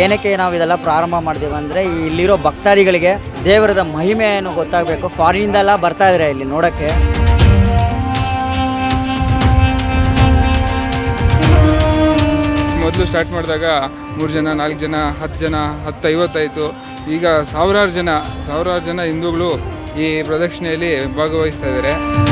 ಏನಕ್ಕೆ ನಾವು ಇದೆಲ್ಲ ಪ್ರಾರಂಭ ಮಾಡಿದೀವಿ ಅಂದರೆ ಇಲ್ಲಿರೋ ಭಕ್ತಾದಿಗಳಿಗೆ ದೇವರದ ಮಹಿಮೆಯನ್ನು ಗೊತ್ತಾಗಬೇಕು ಫಾರಿನಿಂದೆಲ್ಲ ಬರ್ತಾ ಇದ್ದಾರೆ ಇಲ್ಲಿ ನೋಡೋಕ್ಕೆ ಮೊದಲು ಸ್ಟಾರ್ಟ್ ಮಾಡಿದಾಗ ಮೂರು ಜನ ನಾಲ್ಕು ಜನ ಹತ್ತು ಜನ ಹತ್ತು ಐವತ್ತಾಯಿತು ಈಗ ಸಾವಿರಾರು ಜನ ಸಾವಿರಾರು ಜನ ಹಿಂದೂಗಳು ಈ ಪ್ರದಕ್ಷಿಣೆಯಲ್ಲಿ ಭಾಗವಹಿಸ್ತಾ ಇದ್ದಾರೆ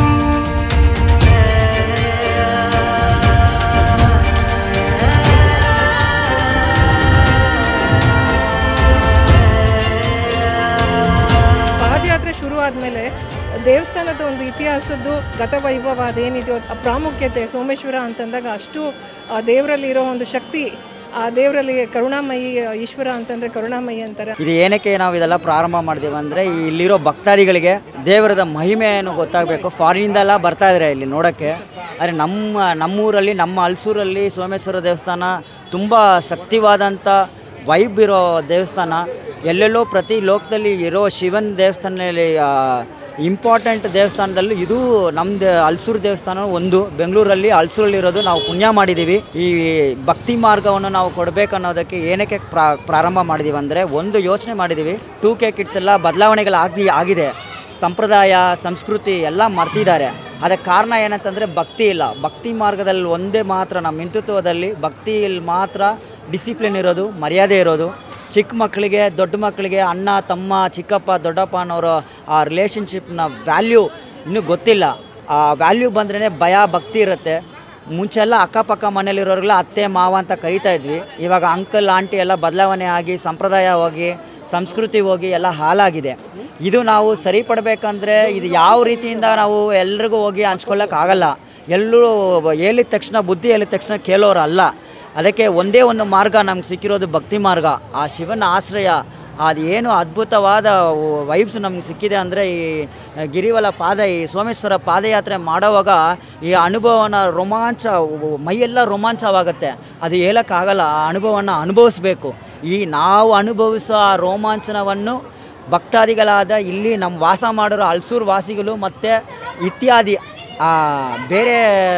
ಪಾದಯಾತ್ರೆ ಶುರು ಆದಮೇಲೆ ದೇವಸ್ಥಾನದ ಒಂದು ಇತಿಹಾಸದ್ದು ಗತವೈಭವ ಅದೇನಿದೆಯೋ ಆ ಪ್ರಾಮುಖ್ಯತೆ ಸೋಮೇಶ್ವರ ಅಂತಂದಾಗ ಅಷ್ಟು ಆ ದೇವರಲ್ಲಿ ಇರೋ ಒಂದು ಶಕ್ತಿ ಆ ದೇವರಲ್ಲಿ ಕರುಣಾಮಯಿ ಈಶ್ವರ ಅಂತಂದರೆ ಕರುಣಾಮಯಿ ಅಂತಾರೆ ಇದು ಏನಕ್ಕೆ ನಾವು ಇದೆಲ್ಲ ಪ್ರಾರಂಭ ಮಾಡಿದೀವಿ ಅಂದರೆ ಇಲ್ಲಿರೋ ಭಕ್ತಾದಿಗಳಿಗೆ ದೇವರದ ಮಹಿಮೆಯನ್ನು ಗೊತ್ತಾಗಬೇಕು ಫಾರಿನಿಂದೆಲ್ಲ ಬರ್ತಾ ಇದ್ದಾರೆ ಇಲ್ಲಿ ನೋಡೋಕ್ಕೆ ಆದರೆ ನಮ್ಮ ನಮ್ಮೂರಲ್ಲಿ ನಮ್ಮ ಹಲ್ಸೂರಲ್ಲಿ ಸೋಮೇಶ್ವರ ದೇವಸ್ಥಾನ ತುಂಬ ಶಕ್ತಿವಾದಂಥ ವೈಬ್ ಇರೋ ದೇವಸ್ಥಾನ ಎಲ್ಲೆಲ್ಲೋ ಪ್ರತಿ ಲೋಕದಲ್ಲಿ ಇರೋ ಶಿವನ ದೇವಸ್ಥಾನದಲ್ಲಿ ಇಂಪಾರ್ಟೆಂಟ್ ದೇವಸ್ಥಾನದಲ್ಲೂ ಇದು ನಮ್ಮದು ಹಲ್ಸೂರು ದೇವಸ್ಥಾನ ಒಂದು ಬೆಂಗಳೂರಲ್ಲಿ ಹಲ್ಸೂರಲ್ಲಿರೋದು ನಾವು ಪುಣ್ಯ ಮಾಡಿದ್ದೀವಿ ಈ ಭಕ್ತಿ ಮಾರ್ಗವನ್ನು ನಾವು ಕೊಡಬೇಕು ಅನ್ನೋದಕ್ಕೆ ಏನಕ್ಕೆ ಪ್ರಾ ಪ್ರಾರಂಭ ಮಾಡಿದ್ದೀವಿ ಅಂದರೆ ಒಂದು ಯೋಚನೆ ಮಾಡಿದ್ದೀವಿ ಟೂ ಕೆ ಕಿಡ್ಸ್ ಎಲ್ಲ ಬದಲಾವಣೆಗಳು ಆಗಿ ಆಗಿದೆ ಸಂಪ್ರದಾಯ ಸಂಸ್ಕೃತಿ ಎಲ್ಲ ಮರ್ತಿದ್ದಾರೆ ಅದಕ್ಕೆ ಕಾರಣ ಏನಂತಂದರೆ ಭಕ್ತಿ ಇಲ್ಲ ಭಕ್ತಿ ಮಾರ್ಗದಲ್ಲಿ ಒಂದೇ ಮಾತ್ರ ನಮ್ಮ ಹಿಂದುತ್ವದಲ್ಲಿ ಭಕ್ತಿಯಲ್ಲಿ ಮಾತ್ರ ಡಿಸಿಪ್ಲಿನ್ ಇರೋದು ಮರ್ಯಾದೆ ಇರೋದು ಚಿಕ್ಕ ಮಕ್ಕಳಿಗೆ ದೊಡ್ಡ ಮಕ್ಕಳಿಗೆ ಅಣ್ಣ ತಮ್ಮ ಚಿಕ್ಕಪ್ಪ ದೊಡ್ಡಪ್ಪ ಅನ್ನೋರು ಆ ರಿಲೇಷನ್ಶಿಪ್ನ ವ್ಯಾಲ್ಯೂ ಇನ್ನೂ ಗೊತ್ತಿಲ್ಲ ಆ ವ್ಯಾಲ್ಯೂ ಬಂದ್ರೇ ಭಯ ಭಕ್ತಿ ಇರುತ್ತೆ ಮುಂಚೆಲ್ಲ ಅಕ್ಕಪಕ್ಕ ಮನೇಲಿರೋರೆಲ್ಲ ಅತ್ತೆ ಮಾವ ಅಂತ ಕರಿತಾ ಇದ್ವಿ ಇವಾಗ ಅಂಕಲ್ ಆಂಟಿ ಎಲ್ಲ ಬದಲಾವಣೆ ಆಗಿ ಸಂಪ್ರದಾಯ ಹೋಗಿ ಸಂಸ್ಕೃತಿ ಹೋಗಿ ಎಲ್ಲ ಹಾಳಾಗಿದೆ ಇದು ನಾವು ಸರಿಪಡಬೇಕಂದ್ರೆ ಇದು ಯಾವ ರೀತಿಯಿಂದ ನಾವು ಎಲ್ರಿಗೂ ಹೋಗಿ ಹಂಚ್ಕೊಳ್ಳೋಕ್ಕಾಗಲ್ಲ ಎಲ್ಲರೂ ಹೇಳಿದ ತಕ್ಷಣ ಬುದ್ಧಿ ಹೇಳಿದ ತಕ್ಷಣ ಕೇಳೋರು ಅಲ್ಲ ಅದಕ್ಕೆ ಒಂದೇ ಒಂದು ಮಾರ್ಗ ನಮ್ಗೆ ಸಿಕ್ಕಿರೋದು ಭಕ್ತಿ ಮಾರ್ಗ ಆ ಶಿವನ ಆಶ್ರಯ ಅದು ಏನು ಅದ್ಭುತವಾದ ವೈಬ್ಸ್ ನಮ್ಗೆ ಸಿಕ್ಕಿದೆ ಅಂದರೆ ಈ ಗಿರಿವಲ ಪಾದ ಈ ಸೋಮೇಶ್ವರ ಪಾದಯಾತ್ರೆ ಮಾಡೋವಾಗ ಈ ಅನುಭವನ ರೋಮಾಂಚ ಮೈಯೆಲ್ಲ ರೋಮಾಂಚವಾಗುತ್ತೆ ಅದು ಹೇಳೋಕ್ಕಾಗಲ್ಲ ಆ ಅನುಭವನ ಅನುಭವಿಸ್ಬೇಕು ಈ ನಾವು ಅನುಭವಿಸೋ ಆ ರೋಮಾಂಚನವನ್ನು ಭಕ್ತಾದಿಗಳಾದ ಇಲ್ಲಿ ನಮ್ಮ ವಾಸ ಮಾಡಿರೋ ಹಲ್ಸೂರು ವಾಸಿಗಳು ಮತ್ತು ಇತ್ಯಾದಿ ಆ, ಬೇರೆ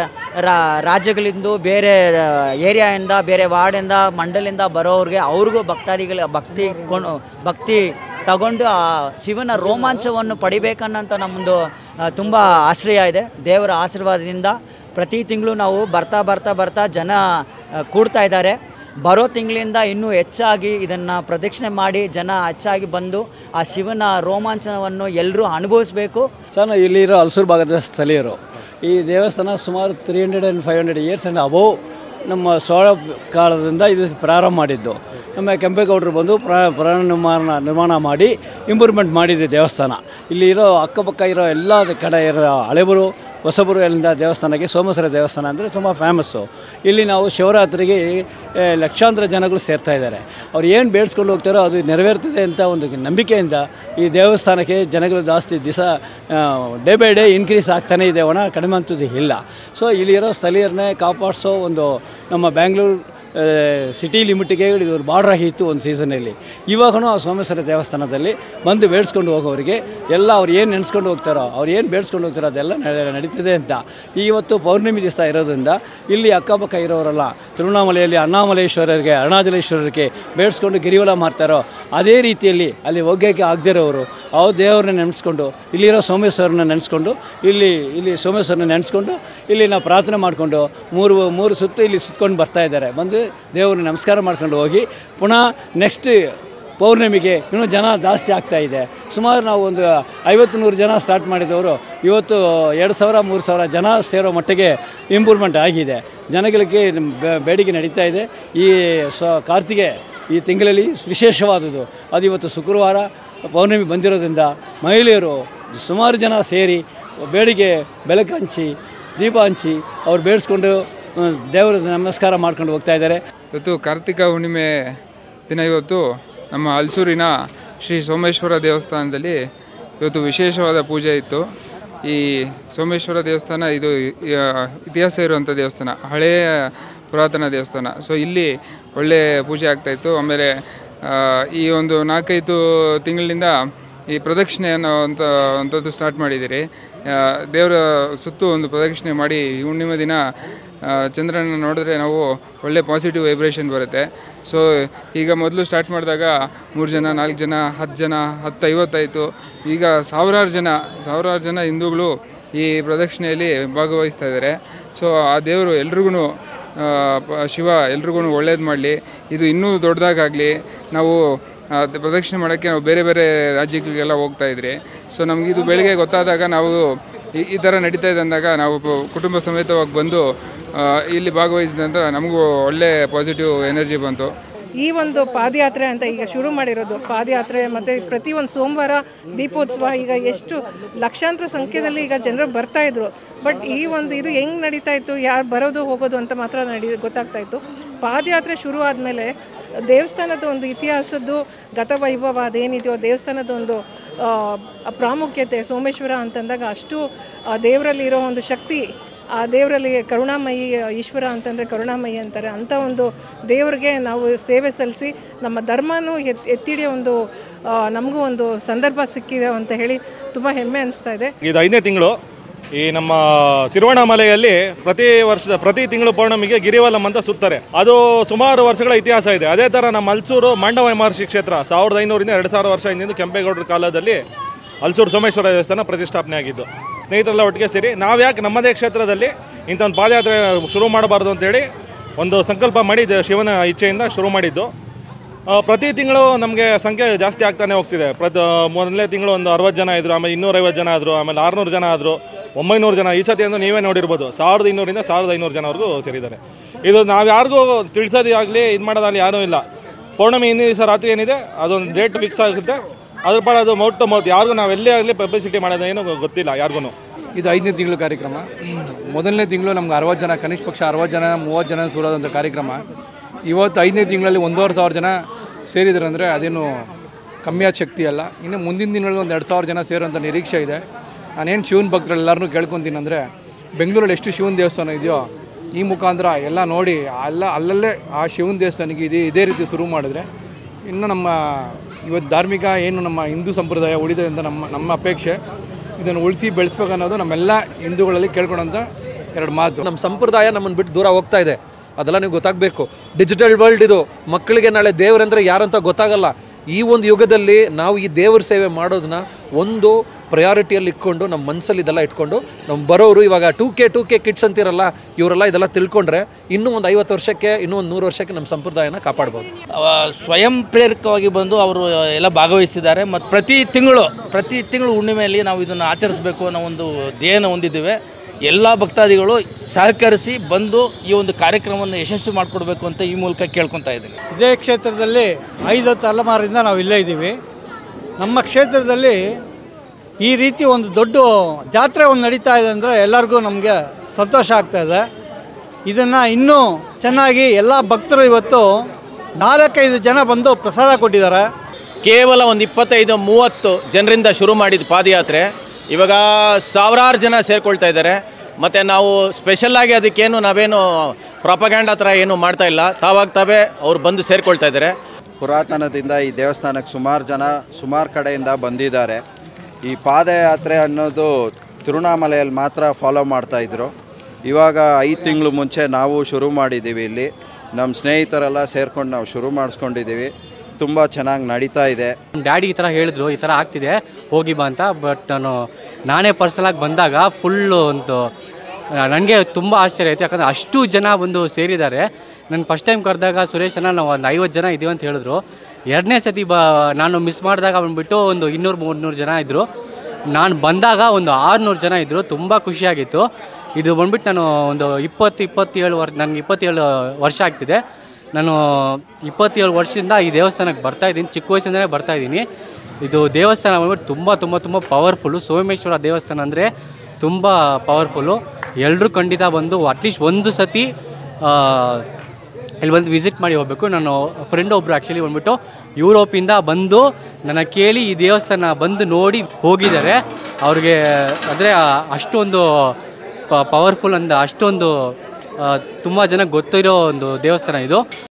ರಾ ರಾಜ್ಯಗಳಿಂದ ಬೇರೆ ಏರಿಯಾಯಿಂದ ಬೇರೆ ವಾರ್ಡಿಂದ ಮಂಡಲಿಂದ ಬರೋರಿಗೆ ಅವ್ರಿಗೂ ಭಕ್ತಾದಿಗಳ ಭಕ್ತಿ ಕೊಂಡು ಭಕ್ತಿ ತಗೊಂಡು ಆ ಶಿವನ ರೋಮಾಂಚವನ್ನು ಪಡಿಬೇಕನ್ನಂತ ನಮ್ಮದು ತುಂಬ ಆಶ್ರಯ ಇದೆ ದೇವರ ಆಶೀರ್ವಾದದಿಂದ ಪ್ರತಿ ತಿಂಗಳು ನಾವು ಬರ್ತಾ ಬರ್ತಾ ಬರ್ತಾ ಜನ ಆ, ಕೂಡ್ತಾ ಇದ್ದಾರೆ ಬರೋ ತಿಂಗಳಿಂದ ಇನ್ನೂ ಹೆಚ್ಚಾಗಿ ಇದನ್ನು ಪ್ರದಕ್ಷಿಣೆ ಮಾಡಿ ಜನ ಹೆಚ್ಚಾಗಿ ಬಂದು ಆ ಶಿವನ ರೋಮಾಂಚನವನ್ನು ಎಲ್ಲರೂ ಅನುಭವಿಸ್ಬೇಕು ಸರ್ ನಾವು ಇಲ್ಲಿರೋ ಹಲಸೂರು ಭಾಗದ ಸ್ಥಳೀಯರು ಈ ದೇವಸ್ಥಾನ ಸುಮಾರು three hundred and five hundred years and above ನಮ್ಮ ಸೋಳ ಕಾಲದಿಂದ ಇದು ಪ್ರಾರಂಭ ಮಾಡಿದ್ದು ನಮ್ಮ ಕೆಂಪೇಗೌಡರು ಬಂದು ಪ್ರಾ ಪ್ರಾಣ ನಿರ್ಮಾಣ ನಿರ್ಮಾಣ ಮಾಡಿ ಇಂಪ್ರೂವ್ಮೆಂಟ್ ಮಾಡಿದೆ ದೇವಸ್ಥಾನ ಇಲ್ಲಿ ಇರೋ ಅಕ್ಕಪಕ್ಕ ಇರೋ ಎಲ್ಲ ಕಡೆ ಇರೋ ಹಳೆಬರು ಹೊಸಬರು ಎಲ್ಲಿಂದ ದೇವಸ್ಥಾನಕ್ಕೆ ಸೋಮೇಶ್ವರ ದೇವಸ್ಥಾನ ಅಂದರೆ ತುಂಬ ಫೇಮಸ್ಸು ಇಲ್ಲಿ ನಾವು ಶಿವರಾತ್ರಿಗೆ ಏ, ಲಕ್ಷಾಂತರ ಜನಗಳು ಸೇರ್ತಾ ಇದ್ದಾರೆ ಅವ್ರು ಏನು ಬೇಡಿಸ್ಕೊಂಡು ಹೋಗ್ತಾರೋ ಅದು ನೆರವೇರ್ತದೆ ಅಂತ ಒಂದು ನಂಬಿಕೆಯಿಂದ ಈ ದೇವಸ್ಥಾನಕ್ಕೆ ಜನಗಳು ಜಾಸ್ತಿ ದಿವಸ ಡೇ ಬೈ ಡೇ ಇನ್ಕ್ರೀಸ್ ಆಗ್ತಾನೇ ಇದೆ ಒಣ ಕಡಿಮೆ ಅಂತದ್ದು ಇಲ್ಲ ಸೊ ಇಲ್ಲಿರೋ ಸ್ಥಳೀಯರನ್ನೇ ಕಾಪಾಡಿಸೋ ಒಂದು ನಮ್ಮ ಬ್ಯಾಂಗ್ಳೂರು ಸಿಟಿ ಲಿಮಿಟಿಗೆ ಇದು ಬಾರ್ಡರ್ ಆಗಿತ್ತು ಒಂದು ಸೀಸನಲ್ಲಿ ಇವಾಗೂ ಆ ಸೋಮೇಶ್ವರ ದೇವಸ್ಥಾನದಲ್ಲಿ ಬಂದು ಬೇಡಿಸ್ಕೊಂಡು ಹೋಗೋರಿಗೆ ಎಲ್ಲ ಅವ್ರು ಏನು ನೆನೆಸ್ಕೊಂಡು ಹೋಗ್ತಾರೋ ಅವ್ರು ಏನು ಬೇಡಿಸ್ಕೊಂಡು ಹೋಗ್ತಾರೋ ಅದೆಲ್ಲ ನಡೆ- ನಡೀತಿದೆ ಅಂತ ಇವತ್ತು ಪೌರ್ಣಿಮೆ ದಿವಸ ಇರೋದ್ರಿಂದ ಇಲ್ಲಿ ಅಕ್ಕಪಕ್ಕ ಇರೋರೆಲ್ಲ ತಿರುವಣ್ಣಾಮಲೆಯಲ್ಲಿ ಅಣ್ಣಾಮಲೇಶ್ವರರಿಗೆ ಅರುಣಾಚಲೇಶ್ವರರಿಗೆ ಬೇಡಿಸ್ಕೊಂಡು ಗಿರಿವಲ ಮಾಡ್ತಾರೋ ಅದೇ ರೀತಿಯಲ್ಲಿ ಅಲ್ಲಿ ಹೋಗೋಕ್ಕೆ ಆಗದೇ ಇರೋರು ಅವ್ರ ದೇವ್ರನ್ನ ನೆನೆಸ್ಕೊಂಡು ಇಲ್ಲಿರೋ ಸೋಮೇಶ್ವರನ ನೆನೆಸ್ಕೊಂಡು ಇಲ್ಲಿ ಇಲ್ಲಿ ಸೋಮೇಶ್ವರನ ನೆನೆಸ್ಕೊಂಡು ಇಲ್ಲಿ ನಾವು ಪ್ರಾರ್ಥನೆ ಮಾಡಿಕೊಂಡು ಮೂರು ಮೂರು ಸುತ್ತು ಇಲ್ಲಿ ಸುತ್ಕೊಂಡು ಬರ್ತಾ ಇದ್ದಾರೆ ಬಂದು ದೇವ್ರನ್ನ ನಮಸ್ಕಾರ ಮಾಡ್ಕೊಂಡು ಹೋಗಿ ಪುನಃ ನೆಕ್ಸ್ಟ್ ಪೌರ್ಣಿಮೆಗೆ ಇನ್ನೂ ಜನ ಜಾಸ್ತಿ ಆಗ್ತಾ ಇದೆ ಸುಮಾರು ನಾವು ಒಂದು ಐವತ್ತು ನೂರು ಜನ ಸ್ಟಾರ್ಟ್ ಮಾಡಿದವರು ಇವತ್ತು ಎರಡು ಸಾವಿರ ಮೂರು ಸಾವಿರ ಜನ ಸೇರೋ ಮಟ್ಟಿಗೆ ಇಂಪ್ರೂವ್ಮೆಂಟ್ ಆಗಿದೆ ಜನಗಳಿಗೆ ಬೆ- ಬೇಡಿಕೆ ನಡೀತಾ ಇದೆ ಈ ಸ್ವ ಕಾರ್ತಿಗೆ ಈ ತಿಂಗಳಲ್ಲಿ ವಿಶೇಷವಾದುದು ಅದು ಇವತ್ತು ಶುಕ್ರವಾರ ಪೌರ್ಣಿಮೆ ಬಂದಿರೋದ್ರಿಂದ ಮಹಿಳೆಯರು ಸುಮಾರು ಜನ ಸೇರಿ ಬೇಡಿಕೆ ಬೆಳಕು ಹಂಚಿ ದೀಪ ಹಂಚಿ ಅವ್ರು ಬೇಡಿಸ್ಕೊಂಡು ಆ, ದೇವರ ನಮಸ್ಕಾರ ಮಾಡ್ಕೊಂಡು ಹೋಗ್ತಾ ಇದ್ದಾರೆ ಇವತ್ತು ಕಾರ್ತಿಕ ಹುಣ್ಣಿಮೆ ದಿನ ಇವತ್ತು ನಮ್ಮ ಹಲ್ಸೂರಿನ ಶ್ರೀ ಸೋಮೇಶ್ವರ ದೇವಸ್ಥಾನದಲ್ಲಿ ಇವತ್ತು ವಿಶೇಷವಾದ ಪೂಜೆ ಇತ್ತು ಈ ಸೋಮೇಶ್ವರ ದೇವಸ್ಥಾನ ಇದು ಆ, ಇತಿಹಾಸ ಇರುವಂಥ ದೇವಸ್ಥಾನ ಹಳೆಯ ಪುರಾತನ ದೇವಸ್ಥಾನ ಸೊ ಇಲ್ಲಿ ಒಳ್ಳೆ ಪೂಜೆ ಆಗ್ತಾಯಿತ್ತು ಆಮೇಲೆ ಆ, ಈ ಒಂದು ನಾಲ್ಕೈದು ತಿಂಗಳಿಂದ ಈ ಪ್ರದಕ್ಷಿಣೆ ಅನ್ನೋ ಅಂತ ಅಂಥದ್ದು ಸ್ಟಾರ್ಟ್ ಮಾಡಿದ್ದೀರಿ ಆ, ದೇವರ ಸುತ್ತು ಒಂದು ಪ್ರದಕ್ಷಿಣೆ ಮಾಡಿ ಈ ಹುಣ್ಣಿಮೆ ದಿನ ಆ, ಚಂದ್ರನ ನೋಡಿದ್ರೆ ನಾವು ಒಳ್ಳೆ ಪಾಸಿಟಿವ್ ವೈಬ್ರೇಷನ್ ಬರುತ್ತೆ ಸೊ ಈಗ ಮೊದಲು ಸ್ಟಾರ್ಟ್ ಮಾಡಿದಾಗ ಮೂರು ಜನ ನಾಲ್ಕು ಜನ ಹತ್ತು ಜನ ಹತ್ತು ಐವತ್ತಾಯಿತು ಈಗ ಸಾವಿರಾರು ಜನ ಸಾವಿರಾರು ಜನ ಹಿಂದೂಗಳು ಈ ಪ್ರದಕ್ಷಿಣೆಯಲ್ಲಿ ಭಾಗವಹಿಸ್ತಾ ಇದ್ದಾರೆ ಸೊ ಆ ದೇವರು ಎಲ್ರಿಗೂ ಶಿವ ಎಲ್ರಿಗೂ ಒಳ್ಳೇದು ಮಾಡಲಿ ಇದು ಇನ್ನೂ ದೊಡ್ಡದಾಗಲಿ ನಾವು ಆ, ದ- ಪ್ರದಕ್ಷಿಣೆ ಮಾಡೋಕ್ಕೆ ನಾವು ಬೇರೆ ಬೇರೆ ರಾಜ್ಯಗಳಿಗೆಲ್ಲ ಹೋಗ್ತಾ ಇದ್ರಿ ಸೊ ನಮ್ಗೆ ಇದು ಬೆಳಗ್ಗೆ ಗೊತ್ತಾದಾಗ ನಾವು ಈ- ಈ ಥರ ನಡೀತಾ ಇದೆ ಅಂದಾಗ ನಾವು ಪ- ಕುಟುಂಬ ಸಮೇತವಾಗಿ ಬಂದು ಆ, ಇಲ್ಲಿ ಭಾಗವಹಿಸಿದ ನಂತರ ನಮಗೂ ಒಳ್ಳೆ ಪಾಸಿಟಿವ್ ಎನರ್ಜಿ ಬಂತು ಈ ಒಂದು ಪಾದಯಾತ್ರೆ ಅಂತ ಈಗ ಶುರು ಮಾಡಿರೋದು ಪಾದಯಾತ್ರೆ ಮತ್ತು ಪ್ರತಿ ಒಂದು ಸೋಮವಾರ ದೀಪೋತ್ಸವ ಈಗ ಎಷ್ಟು ಲಕ್ಷಾಂತರ ಸಂಖ್ಯೆಯಲ್ಲಿ ಈಗ ಜನರು ಬರ್ತಾ ಇದ್ರು ಬಟ್ ಈ ಒಂದು ಇದು ಹೆಂಗೆ ನಡೀತಾ ಇತ್ತು ಯಾರು ಬರೋದು ಹೋಗೋದು ಅಂತ ಮಾತ್ರ ನಡಿ ಗೊತ್ತಾಗ್ತಾ ಇತ್ತು ಪಾದಯಾತ್ರೆ ಶುರು ಆದಮೇಲೆ ದೇವಸ್ಥಾನದ ಒಂದು ಇತಿಹಾಸದ್ದು ಗತವೈಭವ ಅದೇನಿದೆಯೋ ದೇವಸ್ಥಾನದ ಒಂದು ಆ, ಪ್ರಾಮುಖ್ಯತೆ ಸೋಮೇಶ್ವರ ಅಂತಂದಾಗ ಅಷ್ಟು ಆ ದೇವರಲ್ಲಿರೋ ಒಂದು ಶಕ್ತಿ ಆ ದೇವರಲ್ಲಿ ಕರುಣಾಮಯಿ ಈಶ್ವರ ಅಂತಂದರೆ ಕರುಣಾಮಯಿ ಅಂತಾರೆ ಅಂಥ ಒಂದು ದೇವ್ರಿಗೆ ನಾವು ಸೇವೆ ಸಲ್ಲಿಸಿ ನಮ್ಮ ಧರ್ಮನೂ ಎತ್ ಎತ್ತಿಡಿಯೋ ಒಂದು ಆ, ನಮಗೂ ಒಂದು ಸಂದರ್ಭ ಸಿಕ್ಕಿದೆ ಅಂತ ಹೇಳಿ ತುಂಬ ಹೆಮ್ಮೆ ಅನಿಸ್ತಾ ಇದೆ ಇದು ಐದನೇ ತಿಂಗಳು ಈ ನಮ್ಮ ತಿರುವಣ್ಣಾಮಲೆಯಲ್ಲಿ ಪ್ರತಿ ವರ್ಷ ಪ್ರತಿ ತಿಂಗಳು ಪೌರ್ಣಮಿಗೆ ಗಿರಿವಲಂ ಅಂತ ಸುತ್ತಾರೆ ಅದು ಸುಮಾರು ವರ್ಷಗಳ ಇತಿಹಾಸ ಇದೆ ಅದೇ ಥರ ನಮ್ಮ ಹಲ್ಸೂರು ಮಾಂಡವ ಮಹರ್ಷಿ ಕ್ಷೇತ್ರ ಸಾವಿರದ ಐನೂರಿಂದ ಎರಡು ಸಾವಿರ ವರ್ಷ ಹಿಂದಿಂದ ಕೆಂಪೇಗೌಡರ ಕಾಲದಲ್ಲಿ ಹಲ್ಸೂರು ಸೋಮೇಶ್ವರ ದೇವಸ್ಥಾನ ಪ್ರತಿಷ್ಠಾಪನೆ ಆಗಿದ್ದು ಸ್ನೇಹಿತರೆಲ್ಲ ಒಟ್ಟಿಗೆ ಸೇರಿ ನಾವು ಯಾಕೆ ನಮ್ಮದೇ ಕ್ಷೇತ್ರದಲ್ಲಿ ಇಂಥ ಒಂದು ಪಾದಯಾತ್ರೆ ಶುರು ಮಾಡಬಾರ್ದು ಅಂತೇಳಿ ಒಂದು ಸಂಕಲ್ಪ ಮಾಡಿ ದ- ಶಿವನ ಇಚ್ಛೆಯಿಂದ ಶುರು ಮಾಡಿದ್ದು ಆ, ಪ್ರತಿ ತಿಂಗಳು ನಮಗೆ ಸಂಖ್ಯೆ ಜಾಸ್ತಿ ಆಗ್ತಾನೆ ಹೋಗ್ತಿದೆ ಪ್ರತಿ ಮೊದಲನೇ ತಿಂಗಳು ಒಂದು ಅರವತ್ತು ಜನ ಇದ್ರು ಆಮೇಲೆ ಇನ್ನೂರೈವತ್ತು ಜನ ಆದರು ಆಮೇಲೆ ಆರುನೂರು ಜನ ಆದರು ಒಂಬೈನೂರು ಜನ ಈ ಸತಿ ಅಂದ್ರೆ ನೀವೇ ನೋಡಿರ್ಬೋದು ಸಾವಿರದ ಇನ್ನೂರಿಂದ ಸಾವಿರದ ಐನೂರು ಜನವರೆಗೂ ಸೇರಿದ್ದಾರೆ ಇದು ನಾವು ಯಾರಿಗೂ ತಿಳಿಸೋದೇ ಆಗಲಿ ಇದು ಮಾಡೋದಾಗಲಿ ಯಾರೂ ಇಲ್ಲ ಪೌರ್ಣಮಿ ಹಿಂದಿನ ದಿವಸ ರಾತ್ರಿ ಏನಿದೆ ಅದೊಂದು ಡೇಟ್ ಫಿಕ್ಸ್ ಆಗುತ್ತೆ ಅದ್ರ ಪಾಡ ಅದು ಮೌಟ್ ಟು ಮೌತ್ ಯಾರಿಗೂ ನಾವು ಎಲ್ಲೇ ಆಗಲಿ ಪಬ್ಲಿಸಿಟಿ ಮಾಡೋದು ಏನೂ ಗೊತ್ತಿಲ್ಲ ಯಾರಿಗೂ ಇದು ಐದನೇ ತಿಂಗಳು ಕಾರ್ಯಕ್ರಮ ಮೊದಲನೇ ತಿಂಗಳು ನಮ್ಗೆ ಅರವತ್ತು ಜನ ಕನಿಷ್ಠ ಪಕ್ಷ ಅರವತ್ತು ಜನ ಮೂವತ್ತು ಜನ ಸೂರೋದಂಥ ಕಾರ್ಯಕ್ರಮ ಇವತ್ತು ಐದನೇ ತಿಂಗಳಲ್ಲಿ ಒಂದೂವರೆ ಸಾವಿರ ಜನ ಸೇರಿದ್ರು ಅಂದರೆ ಅದೇನು ಕಮ್ಮಿಯಾದ ಶಕ್ತಿ ಅಲ್ಲ ಇನ್ನು ಮುಂದಿನ ದಿನಗಳಲ್ಲಿ ಒಂದು ಎರಡು ಸಾವಿರ ಜನ ಸೇರೋಂಥ ನಿರೀಕ್ಷೆ ಇದೆ ನಾನೇನು ಶಿವನ ಭಕ್ತರೆಲ್ಲರನ್ನೂ ಕೇಳ್ಕೊತೀನಿ ಅಂದರೆ ಬೆಂಗಳೂರಲ್ಲಿ ಎಷ್ಟು ಶಿವನ ದೇವಸ್ಥಾನ ಇದೆಯೋ ಈ ಮುಖಾಂತರ ಎಲ್ಲ ನೋಡಿ ಅಲ್ಲ ಅಲ್ಲಲ್ಲೇ ಆ ಶಿವನ ದೇವಸ್ಥಾನಕ್ಕೆ ಇದೇ ಇದೇ ರೀತಿ ಶುರು ಮಾಡಿದ್ರೆ ಇನ್ನು ನಮ್ಮ ಇವತ್ತು ಧಾರ್ಮಿಕ ಏನು ನಮ್ಮ ಹಿಂದೂ ಸಂಪ್ರದಾಯ ಉಳಿದಿದೆ ಅಂತ ನಮ್ಮ ನಮ್ಮ ಅಪೇಕ್ಷೆ ಇದನ್ನು ಉಳಿಸಿ ಬೆಳೆಸ್ಬೇಕನ್ನೋದು ನಮ್ಮೆಲ್ಲ ಹಿಂದೂಗಳಲ್ಲಿ ಕೇಳ್ಕೊಳೋಂಥ ಎರಡು ಮಾತು ನಮ್ಮ ಸಂಪ್ರದಾಯ ನಮ್ಮನ್ನು ಬಿಟ್ಟು ದೂರ ಹೋಗ್ತಾ ಇದೆ ಅದೆಲ್ಲ ನೀವು ಗೊತ್ತಾಗಬೇಕು ಡಿಜಿಟಲ್ ವರ್ಲ್ಡ್ ಇದು ಮಕ್ಕಳಿಗೆ ನಾಳೆ ದೇವರಂದ್ರೆ ಯಾರಂತ ಗೊತ್ತಾಗಲ್ಲ ಈ ಒಂದು ಯುಗದಲ್ಲಿ ನಾವು ಈ ದೇವ್ರ ಸೇವೆ ಮಾಡೋದನ್ನ ಒಂದು ಪ್ರಯಾರಿಟಿಯಲ್ಲಿ ಇಟ್ಕೊಂಡು ನಮ್ಮ ಮನಸ್ಸಲ್ಲಿ ಇದೆಲ್ಲ ಇಟ್ಕೊಂಡು ನಮ್ಮ ಬರೋರು ಇವಾಗ two K two K kids ಅಂತಿರಲ್ಲ ಇವರೆಲ್ಲ ಇದೆಲ್ಲ ತಿಳ್ಕೊಂಡ್ರೆ ಇನ್ನೂ ಒಂದು ಐವತ್ತು ವರ್ಷಕ್ಕೆ ಇನ್ನೂ ಒಂದು ನೂರು ವರ್ಷಕ್ಕೆ ನಮ್ಮ ಸಂಪ್ರದಾಯನ ಕಾಪಾಡ್ಬೋದು ಅವ ಸ್ವಯಂ ಪ್ರೇರಕವಾಗಿ ಬಂದು ಅವರು ಎಲ್ಲ ಭಾಗವಹಿಸಿದ್ದಾರೆ ಮತ್ತು ಪ್ರತಿ ತಿಂಗಳು ಪ್ರತಿ ತಿಂಗಳು ಹುಣ್ಣಿಮೆಯಲ್ಲಿ ನಾವು ಇದನ್ನು ಆಚರಿಸಬೇಕು ಅನ್ನೋ ಒಂದು ಧ್ಯೇಯನ ಹೊಂದಿದ್ದೇವೆ ಎಲ್ಲ ಭಕ್ತಾದಿಗಳು ಸಹಕರಿಸಿ ಬಂದು ಈ ಒಂದು ಕಾರ್ಯಕ್ರಮವನ್ನು ಯಶಸ್ವಿ ಮಾಡಿಕೊಡ್ಬೇಕು ಅಂತ ಈ ಮೂಲಕ ಕೇಳ್ಕೊತಾ ಇದ್ದೀನಿ ಇದೇ ಕ್ಷೇತ್ರದಲ್ಲಿ ಐದು ತಲೆಮಾರಿಂದ ನಾವು ಇಲ್ಲೇ ಇದ್ದೀವಿ ನಮ್ಮ ಕ್ಷೇತ್ರದಲ್ಲಿ ಈ ರೀತಿ ಒಂದು ದೊಡ್ಡ ಜಾತ್ರೆ ಒಂದು ನಡೀತಾ ಇದೆ ಅಂದರೆ ಎಲ್ಲರಿಗೂ ನಮಗೆ ಸಂತೋಷ ಆಗ್ತಾ ಇದೆ ಇದನ್ನು ಇನ್ನೂ ಚೆನ್ನಾಗಿ ಎಲ್ಲ ಭಕ್ತರು ಇವತ್ತು ನಾಲ್ಕೈದು ಜನ ಬಂದು ಪ್ರಸಾದ ಕೊಟ್ಟಿದ್ದಾರೆ ಕೇವಲ ಒಂದು ಇಪ್ಪತ್ತೈದು ಮೂವತ್ತು ಜನರಿಂದ ಶುರು ಮಾಡಿದ ಪಾದಯಾತ್ರೆ ಇವಾಗ ಸಾವಿರಾರು ಜನ ಸೇರ್ಕೊಳ್ತಾ ಇದ್ದಾರೆ ಮತ್ತು ನಾವು ಸ್ಪೆಷಲ್ಲಾಗಿ ಅದಕ್ಕೇನು ನಾವೇನು ಪ್ರಾಪಗ್ಯಾಂಡ ಥರ ಏನು ಮಾಡ್ತಾ ಇಲ್ಲ ತಾವಾಗ ತಾವೇ ಅವ್ರು ಬಂದು ಸೇರ್ಕೊಳ್ತಾ ಇದ್ದಾರೆ ಪುರಾತನದಿಂದ ಈ ದೇವಸ್ಥಾನಕ್ಕೆ ಸುಮಾರು ಜನ ಸುಮಾರು ಕಡೆಯಿಂದ ಬಂದಿದ್ದಾರೆ ಈ ಪಾದಯಾತ್ರೆ ಅನ್ನೋದು ತಿರುವಣ್ಣಾಮಲೆಯಲ್ಲಿ ಮಾತ್ರ ಫಾಲೋ ಮಾಡ್ತಾಯಿದ್ರು ಇವಾಗ ಐದು ತಿಂಗಳು ಮುಂಚೆ ನಾವು ಶುರು ಮಾಡಿದ್ದೀವಿ ಇಲ್ಲಿ ನಮ್ಮ ಸ್ನೇಹಿತರೆಲ್ಲ ಸೇರ್ಕೊಂಡು ನಾವು ಶುರು ಮಾಡಿಸ್ಕೊಂಡಿದ್ದೀವಿ ತುಂಬ ಚೆನ್ನಾಗಿ ನಡೀತಾ ಇದೆ ಡ್ಯಾಡಿ ಈ ಥರ ಹೇಳಿದ್ರು ಈ ಥರ ಆಗ್ತಿದೆ ಹೋಗಿ ಬಾ ಅಂತ ಬಟ್ ನಾನು ನಾನೇ ಪರ್ಸನಲಾಗಿ ಬಂದಾಗ ಫುಲ್ಲು ಒಂದು ನನಗೆ ತುಂಬ ಆಶ್ಚರ್ಯ ಆಯಿತು ಯಾಕಂದರೆ ಅಷ್ಟು ಜನ ಬಂದು ಸೇರಿದ್ದಾರೆ ನಾನು ಫಸ್ಟ್ ಟೈಮ್ ಕರೆದಾಗ ಸುರೇಶನ ನಾವು ಒಂದು ಐವತ್ತು ಜನ ಇದ್ದೀವಿ ಅಂತ ಹೇಳಿದ್ರು ಎರಡನೇ ಸತಿ ಬ ನಾನು ಮಿಸ್ ಮಾಡಿದಾಗ ಬಂದುಬಿಟ್ಟು ಒಂದು ಇನ್ನೂರು ಮೂರ್ನೂರು ಜನ ಇದ್ದರು ನಾನು ಬಂದಾಗ ಒಂದು ಆರುನೂರು ಜನ ಇದ್ದರು ತುಂಬ ಖುಷಿಯಾಗಿತ್ತು ಇದು ಬಂದ್ಬಿಟ್ಟು ನಾನು ಒಂದು ಇಪ್ಪತ್ತು ಇಪ್ಪತ್ತೇಳು ವರ್ ನನಗೆ ಇಪ್ಪತ್ತೇಳು ವರ್ಷ ಆಗ್ತಿದೆ ನಾನು ಇಪ್ಪತ್ತೇಳು ವರ್ಷದಿಂದ ಈ ದೇವಸ್ಥಾನಕ್ಕೆ ಬರ್ತಾ ಇದ್ದೀನಿ ಚಿಕ್ಕ ವಯಸ್ಸಿಂದಲೇ ಬರ್ತಾ ಇದ್ದೀನಿ ಇದು ದೇವಸ್ಥಾನ ಬಂದ್ಬಿಟ್ಟು ತುಂಬ ತುಂಬ ತುಂಬ ಪವರ್ಫುಲ್ಲು ಸೋಮೇಶ್ವರ ದೇವಸ್ಥಾನ ಅಂದರೆ ತುಂಬ ಪವರ್ಫುಲ್ಲು ಎಲ್ಲರೂ ಖಂಡಿತ ಬಂದು ಅಟ್ಲೀಸ್ಟ್ ಒಂದು ಸತಿ ಆ, ಇಲ್ಲಿ ಬಂದು ವಿಸಿಟ್ ಮಾಡಿ ಹೋಗಬೇಕು ನಾನು ಫ್ರೆಂಡ್ ಒಬ್ಬರು ಆ್ಯಕ್ಚುಲಿ ಬಂದ್ಬಿಟ್ಟು ಯುರೋಪಿಂದ ಬಂದು ನನ್ನ ಕೇಳಿ ಈ ದೇವಸ್ಥಾನ ಬಂದು ನೋಡಿ ಹೋಗಿದ್ದಾರೆ ಅವ್ರಿಗೆ ಅಂದರೆ ಅಷ್ಟೊಂದು ಪವರ್ಫುಲ್ ಅಂದ ಅಷ್ಟೊಂದು ತುಂಬ ಜನ ಗೊತ್ತಿರೋ ಒಂದು ದೇವಸ್ಥಾನ ಇದು